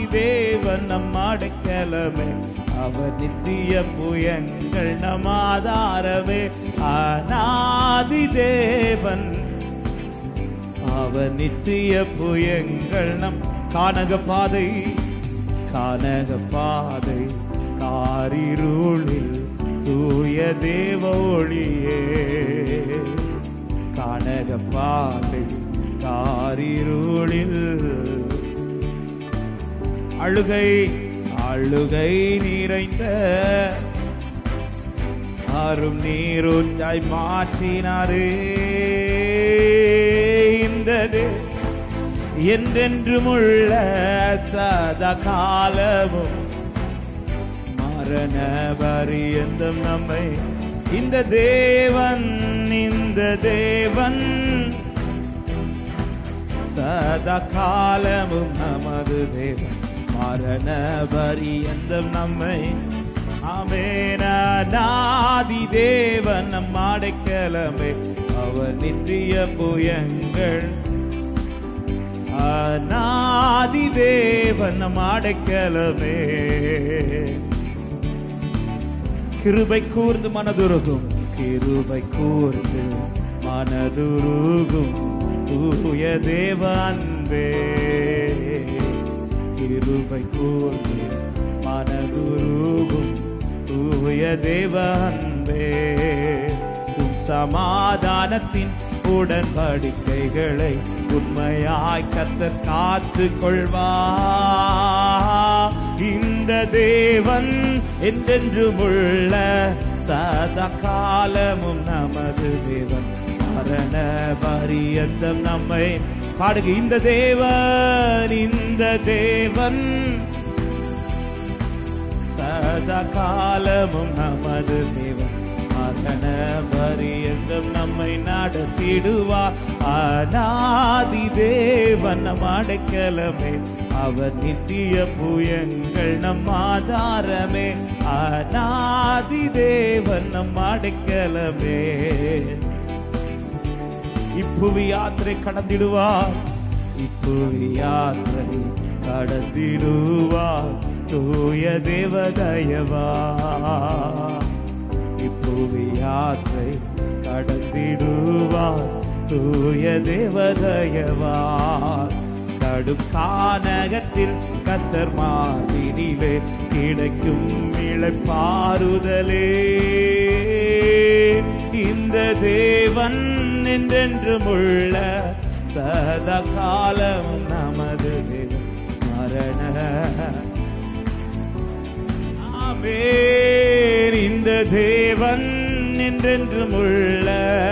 தேவன் நம் அடைக்கலமே அவர் நித்திய புயங்கள் நம் ஆதாரமே அநாதி தேவன் அவர் நித்திய புயங்கள் நம் கானக பாதை கானக பாதை காரிருளில் தூய தேவ ஒளியே கானக பாதை காரிருளில் அழுகை அழுகை நிறைந்த ஆறும் நீரூற்றாய் மாற்றினாரே இந்தது என்றென்றும் உள்ள சதா காலமும் மரண பரியந்தம் நம்மை இந்த தேவன் இந்த தேவன் சதா காலமும் நமது தேவன் மரண பரியந்தம் நம்மை ஆமேனாதி தேவன் நம் அடைக்கலமே அவர் நித்திய புயங்கள் அநாதி தேவன் நம் அடைக்கலமே கிருபை கூர்ந்து மனதுருகும் கிருபை கூர்ந்து மனதுருகும் தூய தேவ அன்பே கிருபை கூர்ந்து மனதுருகும் தூய தேவ அன்பே உன் சமாதானத்தின் உடன்படிக்கைகளை உண்மையாய் கத்தர் காத்து கொள்வா இந்த தேவன் என்றென்றும் உள்ள சதா காலமும் நமது தேவன் மரண பரியந்தம் நம்மை பாடுக இந்த தேவன் இந்த தேவன் சதா காலமும் நமது தேவன் மரண பரியந்தம் நம்மை நடத்திடுவார் அநாதி தேவன் நம் அடைக்கலமே அவர் நித்திய புயங்கள் நம் ஆதாரமே அநாதி தேவன் நம் அடைக்கலமே இப்புவி யாத்திரை கடந்திடுவார் இப்புவி யாத்திரை கடந்திடுவார் தூய தேவதயவா இப்புவி யாத்திரை கடந்திடுவார் தூய தேவதயவா கடும் கானகத்தில் கத்தர் மாதினிலே கிடைக்கும் இழைப்பாறுதலே இந்த தேவன் என்றென்றும் உள்ள சதா காலம் நமது தேவன் மரண ஆமேன் இந்த தேவன் என்றென்றும் உள்ள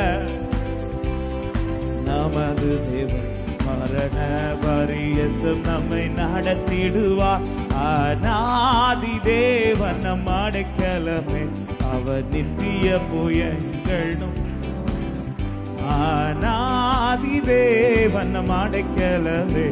நமது தேவன் மரண பரியத்தும் நம்மை நடத்திடுவார் அநாதி தேவன் நம் அடைக்கலமே அவர் நித்திய புயங்களும் அநாதி தேவன் நம் அடைக்கலமே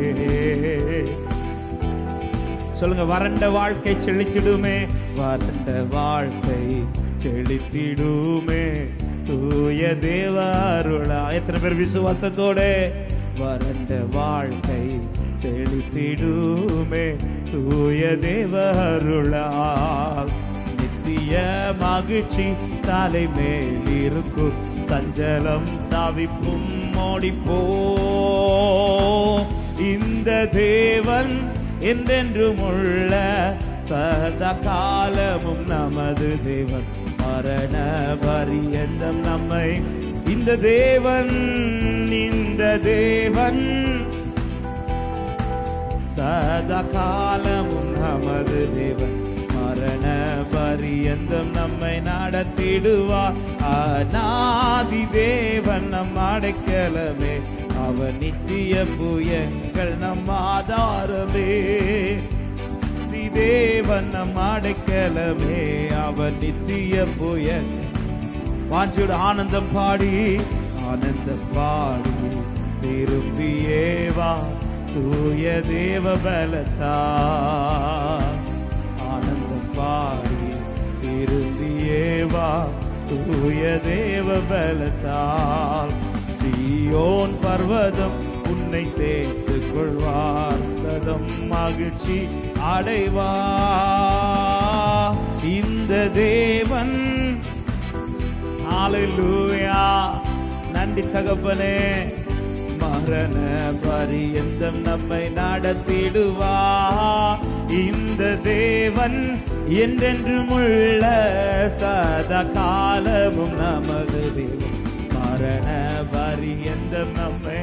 சொல்லுங்க வறண்ட வாழ்க்கை செழித்திடுமே வறண்ட வாழ்க்கை செழித்திடுமே தூய தேவ அருளா எத்தனை பேர் விசுவாசத்தோட வறண்ட வாழ்க்கை செழித்திடுமே தூய தேவ அருளால் நித்திய மகிழ்ச்சி தலை மேல் இருக்கும் சஞ்சலம் தவிப்பும் ஓடிப்போ இந்த தேவன் என்றென்றும் உள்ள சதா காலமும் நமது தேவன் மரண பரியந்தம் நம்மை இந்த தேவன் இந்த தேவன் சதா காலமும் நமது தேவன் மரண பரியந்தம் நம்மை நடத்திடுவார் அநாதி தேவன் நம் அடைக்கலமே அவர் நித்திய புயங்கள் நம் ஆதாரமே தி தேவன் நம் அடைக்கலமே அவர் நித்திய புயல் வாஞ்சியோட ஆனந்தம் பாடி ஆனந்தம் பாடி திரும்பியே வா தூய தேவ பலத்தா ஆனந்தம் பாடி திரும்பியே வா தூய தேவ பலத்தால் சீயோன் பர்வதம் உன்னை சேர்த்துக் கொள்வார் உன்னதம் மகிழ்ச்சி அடைவா இந்த தேவன் ஹalleluya நன்றி தகப்பனே மரண பரியந்தம் நம்மை நடத்திடுவா இந்த தேவன் என்றென்றும் உள்ள சதா காலமும் நமது தேவன் மரண பரியந்தம் நம்மை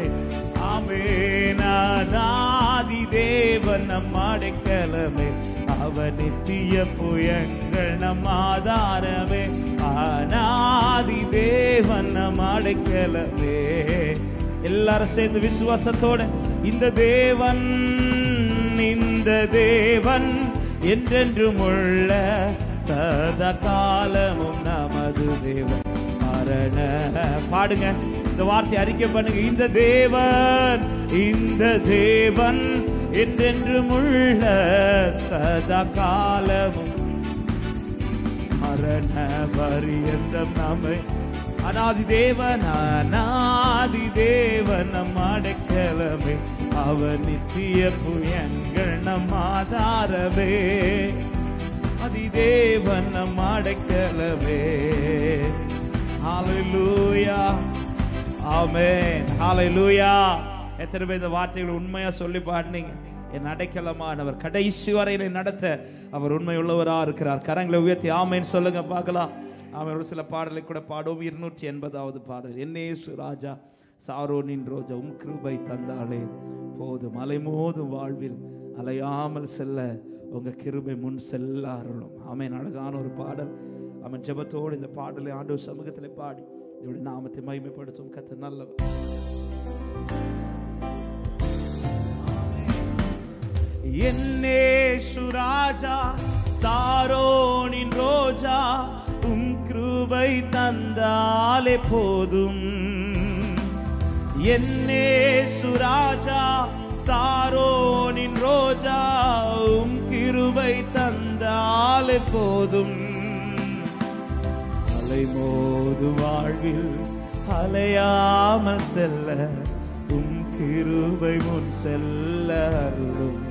ஆமேனாதி தேவன் நம் அடைக்கலமே அவர் நித்திய புயங்கள் நம் ஆதாரமே அநாதி தேவன் நம் அடைக்கலமே எல்லாரும் சேர்ந்து விசுவாசத்தோட இந்த தேவன் இந்த தேவன் என்றென்றும் உள்ள சதா காலமும் நமது தேவன் மரண பாடுங்க இந்த வார்த்தை அறிக்கை பண்ணுங்க இந்த தேவன் இந்த தேவன் என்றென்றும் உள்ள சதா காலமும் மரண பரியந்தம் நம்மை அநாதி தேவன் அநாதி தேவன் நம் அடைக்கலமே அவர் நித்திய புயங்கள் நம் ஆதாரமே அதிதேவன் நம் அடைக்கலமே ஹalleluya ஆமென் ஹalleluya எத்தனை பேர் இந்த வார்த்தைகளை உண்மையா சொல்லி பாடுனீங்க என் அடைக்கலமானவர் கடைசி வரையில நடத்த அவர் உண்மை உள்ளவரா இருக்கிறார் கரங்களை உயர்த்தி ஆமென் சொல்லுங்க பார்க்கலாம் ஆமென் ஒரு சில பாடலை கூட பாடுவோம் இருநூற்றி எண்பதாவது பாடல் என்னேசு ராஜா சாரோனின் ரோஜா உம் கிருபை தந்தாளே போதும் அலை மோதும் வாழ்வில் அலையாமல் செல்ல உங்க கிருபை முன் செல்ல அருளும் ஆமென் அழகான ஒரு பாடல் அவன் ஜெபத்தோடு இந்த பாடலை ஆண்டவர் சமூகத்தில் பாடி இவருடைய நாமத்தை மகிமைப்படுத்தும் கத்து நல்லவர் என்னே சுராஜா சாரோனின் ரோஜா உம் கிருபை தந்தாலே போதும் என்னே சுராஜா சாரோனின் ரோஜா உம் கிருபை தந்தாலே போதும் அலைமோது வாழ்வில் அலையாமல் செல்ல உம் கிருபை முன் செல்ல அருளும்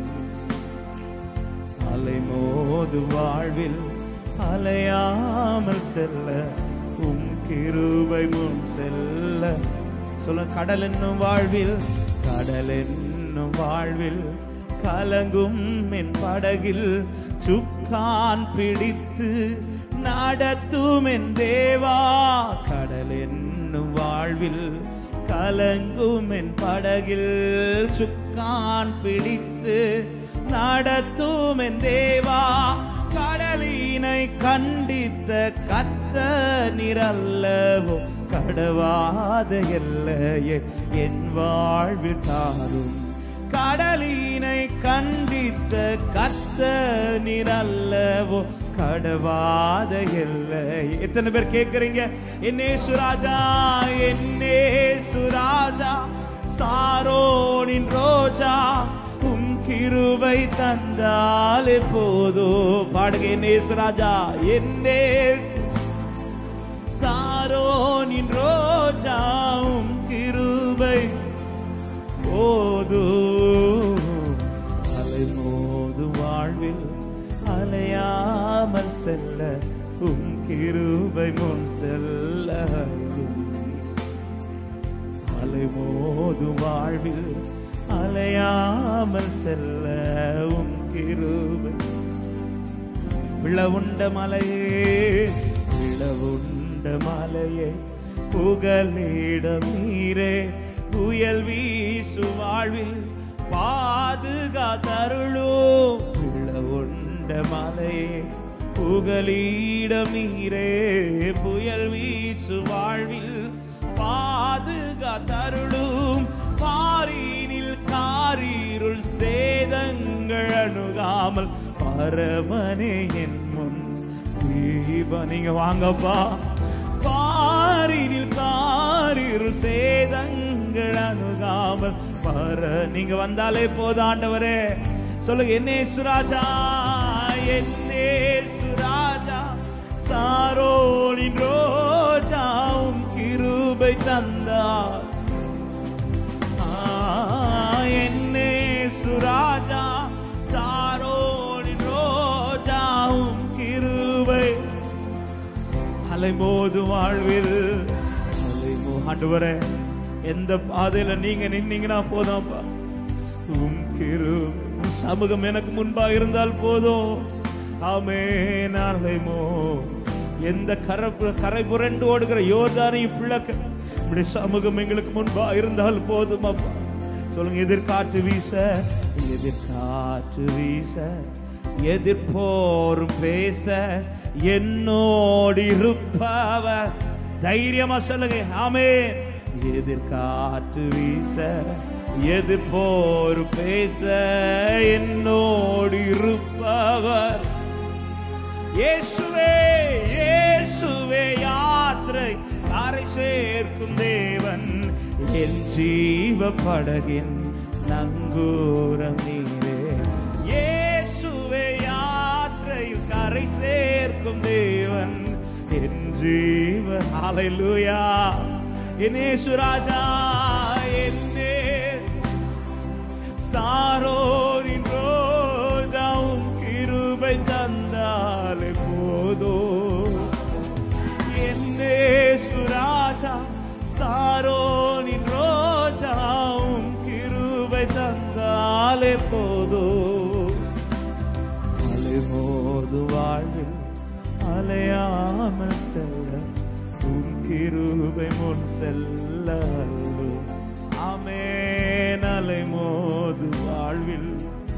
அலைமோது வாழ்வில் அலையாமல் செல்ல உம் கிருபை முன் செல்ல சொல்ல கடல் என்னும் வாழ்வில் கடல் என்னும் வாழ்வில் கலங்கும் என் படகில் சுக்கான் பிடித்து நடத்தும் என் தேவா கடல் என்னும் வாழ்வில் கலங்கும் என் படகில் சுக்கான் பிடித்து நடத்தும் என் தேவா கடலினை கண்டித்த கத்த நிரல்லவோ கடவாத எல்லையே என் வாழ்வில் தாரும் கடலினை கண்டித்த கத்த நிரல்லவோ கடவாத எல்லை எத்தனை பேர் கேக்குறீங்க என்னே சுராஜா என்னே சுராஜா சாரோனின் ரோஜா உம் கிருபை தந்தாலே போதோ பாடுக என்னே சுராஜா என்னே சாரோனின் ரோஜா உம் கிருபை போது அலைமோது வாழ்வில் அலையாமல் செல்ல உம் கிருபை முன் செல்ல அருளும். அலைமோது வாழ்வில் அலையாமல் செல்ல உம் கிருபை விழவுண்ட மலையே விழவுண்ட மலையே புகலிடம் நீரே புயல் வீசு வாழ்வில் பாதுகாத்தருளோ விழவுண்ட மலையே புகலிடம் நீரே புயல் வீசு வாழ்வில் பாதுகாத்தருளும் பாரினில் காரீருள் சேதங்கள் அணுகாமல் பரமனே என் முன் தீப நீங்க வாங்கப்பா பாரினில் காரீருள் சேதங்கள் அணுகாமல் பர நீங்க வந்தாலே போதும் ஆண்டவரே சொல்லுங்க என்னே சுராஜா என்னே சுராஜா சாரோனின் ரோஜாவும் கிருபை தந்தார் ஆ, என்னே சுராஜா மோதும் வாழ்வில் அலைமோ ஆண்டவரே எந்த பாதையில நீங்க நின்னீங்கன்னா போதும் அப்பா உம் கிரு உம் சமூகம் எனக்கு முன்பா இருந்தால் போதும் ஆமே நாளைமோ எந்த கரை கரை புரண்டு ஓடுகிற யோர்தானையும் பிள்ளக்க இப்படி சமூகம் எங்களுக்கு முன்பா இருந்தால் போதும் அப்பா சொல்லுங்க எதிர்காற்று வீச எதிர்காற்று வீச எதிர்ப்போரும் பேச என்னோடு இருப்பவர் தைரியமா சொல்லுங்க ஆமே எதிர்காற்று வீச எதிர்ப்போர் பேச என்னோடு இருப்பவர் இயேசுவே இயேசுவே யாத்திரை கரை சேர்க்கும் தேவன் என் ஜீவ படகின் நங்கூரம் நீரே இயேசுவே யாத்திரை கரை சேர்க்கும் தேவன் என் ஜீவ ஹalleluya என் இயேசு ராஜா என்னே சாரோரின் ரோஜாவும் கிருபை தந்தாலே போதோ என்னே சுராஜா சாரோனின் ரோஜாவும் கிருபை தந்தாலே போதோ அலைமோது வாழ்வில் அலையாமல் செல்ல உன் கிருபை முன் செல்ல அருளும். ஆமென் அலைமோது வாழ்வில்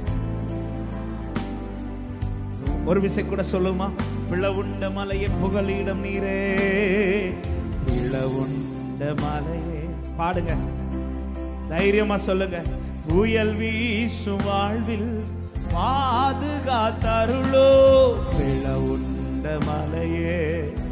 ஒரு விசை கூட சொல்லுமா பிளவுண்ட மலையின் புகலிடம் நீரே பிளவுண்ட மலையே பாடுங்க தைரியமா சொல்லுங்க புயல் வீசும் வாழ்வில் பாதுகாத்தருளோ பிளவுண்ட மலையே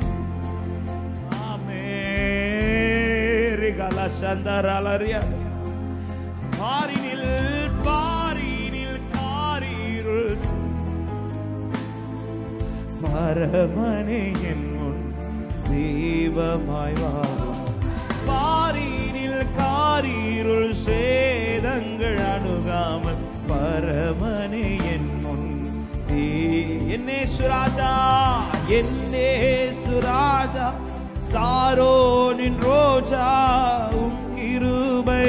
ஆமேரிகல சந்தரலறியா பாரினில் பாரினில் காரிருள் பரமனே என் முன் தெய்வமாய் வாழும் பாரினில் காரிருள் சேதங்கள் அணுகாமல் பரமனே என் முன் தே- என்னே சுராஜா என்னே சுராஜா சாரோனின் ரோஜா உம் கிருபை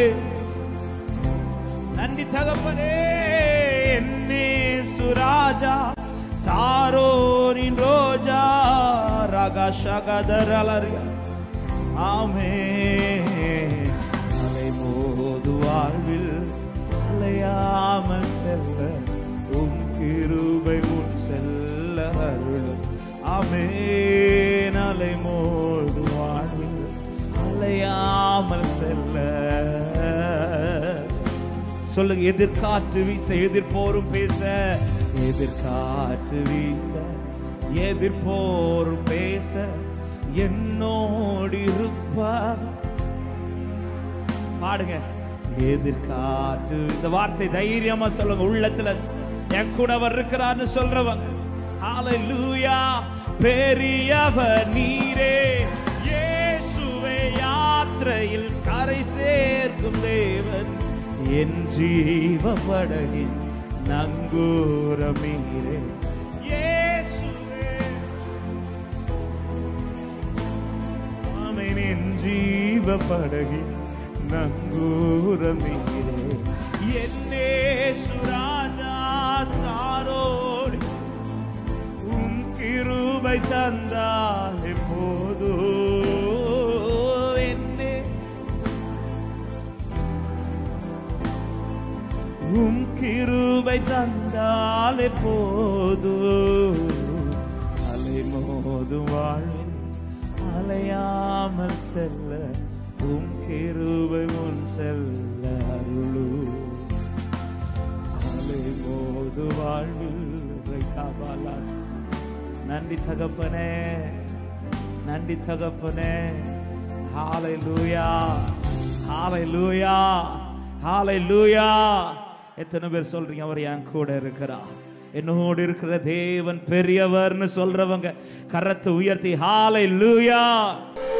நன்றி தகப்பனே என்னே சுராஜா சாரோனின் ரோஜா ரகா சகதர் அலறியா ஆமே அலை மோது வாழ்வில் அலையாமல் செல்ல உம் கிருபை உன் செல்ல அருளும் ஆமே அலை மோது வாழ்வில் அலையாமல் செல்ல சொல்லுங்க எதிர்காற்று வீச எதிர்ப்போரும் பேச எதிர்காற்று வீச எதிர்ப்போரும் பேச என்னோடு இருப்பார் பாடுங்க எதிர்காற்று இந்த வார்த்தை தைரியமா சொல்லுங்க உள்ளத்துல என் கூட அவர் இருக்கிறார்னு சொல்றவங்க ஹalleluya பெரியவர் நீரே இயேசுவே யாத்திரையில் கரை சேர்க்கும் தேவன் என் ஜீவ படகின் நங்கூரமீரே இயேசுவே ஆமென் என் ஜீவ படகின் நங்கூரமீரே என்னே சுராஜா சாரோடு உம் கிருபை தந்தாலே போதோ என்னே உம் கிருபை தந்தாலே போது அலை மோது வாழ்வில் அலையாமல் செல்ல உம் கிருபை முன் செல்ல அருளு அலை மோது வாழ்வில் ரைகாபாலா. நன்றி தகப்பனே நன்றி தகப்பனே ஹalleluya ஹalleluya ஹalleluya எத்தனை பேர் சொல்றீங்க அவர் என் கூட இருக்கிறார் என்னோடு இருக்கிற தேவன் பெரியவர்னு சொல்றவங்க கரத்தை உயர்த்தி ஹalleluya